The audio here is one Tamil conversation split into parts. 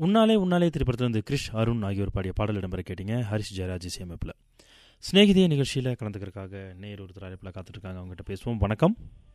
உன்னாலே உன்னாலே திரைப்படத்திலிருந்து கிரிஷ் அருண் ஆகியோர் பாடிய பாடல் இடம்பெற கேட்டீங்க ஹரிஷ் ஜெயராஜ் இசையமைப்பில் ஸ்நேகிதிய நிகழ்ச்சியில் கலந்துக்கிறதுக்காக நேர் ஒருத்தர் அழைப்பில் காத்துட்ருக்காங்க அவங்ககிட்ட பேசுவோம் வணக்கம்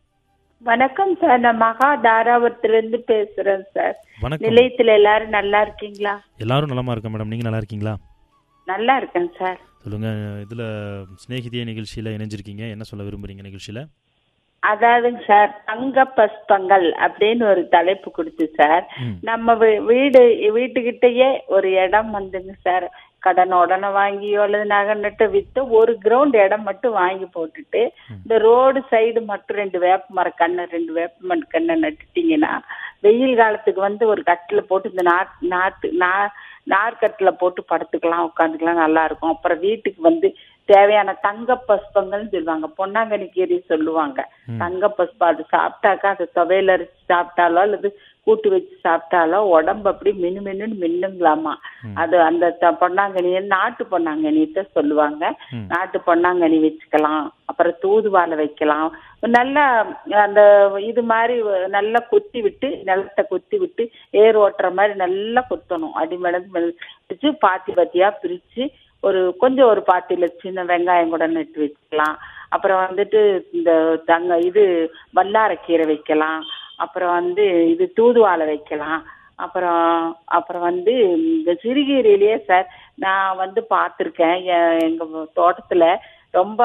வணக்கம் சார் நான் மகா தாராபுரத்திலிருந்து பேசுறேன் சார் வணக்கம் நிலையத்துல எல்லாரும் நல்லா இருக்கீங்களா எல்லாரும் நலமா இருக்கேன் மேடம் நீங்கள் நல்லா இருக்கீங்களா நல்லா இருக்கேன் சார் சொல்லுங்க இதில் ஸ்நேகிதிய நிகழ்ச்சியில் இணைஞ்சிருக்கீங்க என்ன சொல்ல விரும்புறீங்க நிகழ்ச்சியில் அதாவதுங்க சார் தங்க பஸ்பங்கள் அப்படின்னு ஒரு தலைப்பு கொடுத்து சார் ம். நம்ம வீ- வீடு வீட்டுக்கிட்டயே ஒரு இடம் வந்துங்க சார் கடன் உடனே வாங்கியோ அல்லது நகை நட்டு வித்து ஒரு கிரவுண்ட் இடம் மட்டும் வாங்கி போட்டுட்டு இந்த ரோடு சைடு மட்டும் ரெண்டு வேப்ப மர கண்ணை ரெண்டு வேப்ப மர கண்ணை நட்டுட்டீங்கன்னா வெயில் காலத்துக்கு வந்து ஒரு கட்டில போட்டு இந்த நாட் நாட்டு நா நார்கட்டில போட்டு படுத்துக்கலாம் உட்காந்துக்கலாம் நல்லா இருக்கும் அப்புறம் வீட்டுக்கு வந்து தேவையான தங்க பஸ்பங்கள்னு சொல்லுவாங்க பொன்னாங்கண்ணி கீரை சொல்லுவாங்க தங்க பஸ்பம் அது சாப்பிட்டாக்கா அது துவையில அரைச்சு சாப்பிட்டாலோ அல்லது கூட்டு வச்சு சாப்பிட்டாலோ உடம்பு அப்படி மினு மினுன்னு மின்னுங்களாமா அது அந்த த- பொன்னாங்கண்ணியை நாட்டு பொன்னாங்கண்ணியத்தை சொல்லுவாங்க ம். நாட்டு பொன்னாங்கண்ணி வச்சுக்கலாம் அப்புறம் தூதுவாலை வைக்கலாம் நல்லா அந்த இது மாதிரி நல்லா கொத்தி விட்டு நிலத்தை கொத்தி விட்டு ஏர் ஓட்டுற மாதிரி நல்லா கொத்தணும் அடிமடந்து வச்சு பாத்தி பாத்தியா பிரிச்சு ஒரு கொஞ்சம் ஒரு பாத்தியில சின்ன வெங்காயம் கூட நட்டு வச்சுக்கலாம் அப்புறம் வந்துட்டு இந்த தங்க இது வல்லாரக்கீரை வைக்கலாம் அப்புறம் வந்து இது தூதுவாலை வைக்கலாம் அப்புறம் அப்புறம் வந்து இந்த சிறுகீரையிலேயே சார் நான் வந்து பார்த்துருக்கேன் எங்க தோட்டத்துல ரொம்ப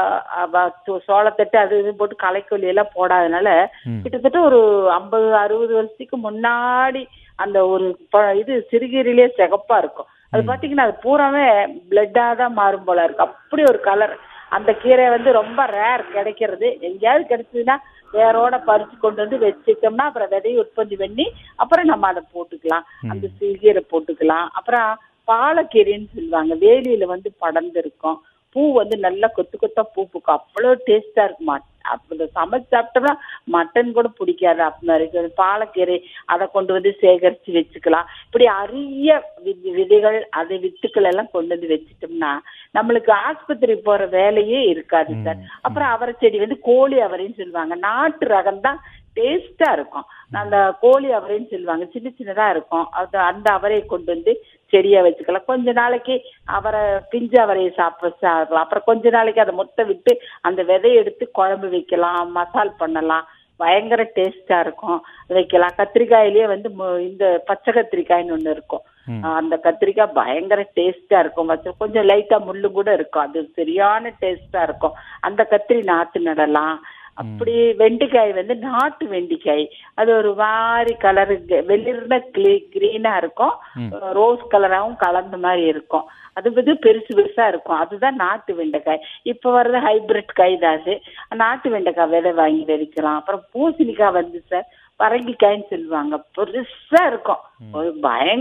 அவ- சோ- சோளத்தட்டு அது இது போட்டு களைக்கொல்லி எல்லாம் போடாதனால ம். கிட்டத்தட்ட ஒரு ஐம்பது அறுபது வருஷத்துக்கு முன்னாடி அந்த ஒரு ப- இது சிறுகீரையிலேயே சிகப்பா இருக்கும் அது பாத்தீங்கன்னா அது பூராவே பிளட்டா தான் மாறும் போல இருக்கு அப்படி ஒரு கலர் அந்த கீரை வந்து ரொம்ப ரேர் கிடைக்கிறது எங்கேயாவது கிடைச்சதுன்னா வேரோட பறிச்சு கொண்டு வந்து வச்சுட்டோம்னா அப்புறம் விதையை உற்பத்தி பண்ணி அப்புறம் நம்ம அதை போட்டுக்கலாம் அந்த சிறுகீரை போட்டுக்கலாம் அப்புறம் பாலக்கீரைன்னு சொல்லுவாங்க வேலியில வந்து படர்ந்து இருக்கும் பூ வந்து நல்லா கொத்து கொத்தா பூ பூக்கும் அவ்வளோ டேஸ்டா இருக்குமா அப்படி சமைச்சு சாப்பிட்டோம்னா மட்டன் கூட பிடிக்காது அப்படி மாதிரி பாலக்கீரை அதை கொண்டு வந்து சேகரிச்சு வச்சுக்கலாம் இப்படி அரிய வி- விதைகள் அது வித்துக்கள் எல்லாம் கொண்டு வந்து வச்சுட்டோம்னா நம்மளுக்கு ஆஸ்பத்திரி போற வேலையே இருக்காது சார் அப்புறம் அவரை செடி வந்து கோழி அவரைன்னு சொல்லுவாங்க நாட்டு ரகம் தான் டேஸ்டா இருக்கும் அந்த கோழி அவரைன்னு சொல்லுவாங்க சின்ன சின்னதா இருக்கும் அது அந்த அவரையை கொண்டு வந்து செடியா வச்சுக்கலாம் கொஞ்ச நாளைக்கு அவரை பிஞ்சு அவரையை சாப்பிட சாப்பிடலாம் அப்புறம் கொஞ்ச நாளைக்கு அதை முட்டை விட்டு அந்த விதையை எடுத்து குழம்பு வைக்கலாம் மசால் பண்ணலாம் பயங்கர டேஸ்டா இருக்கும் வைக்கலாம் கத்திரிக்காயிலேயே வந்து மு- இந்த பச்சை கத்திரிக்காய்ன்னு ஒண்ணு இருக்கும் ஆஹ் அந்த கத்திரிக்காய் பயங்கர டேஸ்டா இருக்கும் வச்சு கொஞ்சம் லைட்டா முள்ளு கூட இருக்கும் அது சரியான டேஸ்டா இருக்கும் அந்த கத்திரி நாத்து நடலாம் அப்படி வெண்டிக்காய் வந்து நாட்டு வெண்டிக்காய் அது ஒரு மாதிரி கலரு வெளிர்ன கிரீனா இருக்கும் ரோஸ் கலராவும் கலந்த மாதிரி இருக்கும் அது வந்து பெருசு பெருசா இருக்கும் அதுதான் நாட்டு வெண்டைக்காய் இப்ப வர்றது ஹைபிரிட் காய் தான் அது நாட்டு வெண்டைக்காய் விதை வாங்கி வெடிக்கலாம் அப்புறம் பூசணிக்காய் வந்து சார் பரங்கிக்காய்ன்னு சொல்லுவாங்க பெருசா இருக்கும் ஒரு பயங்கர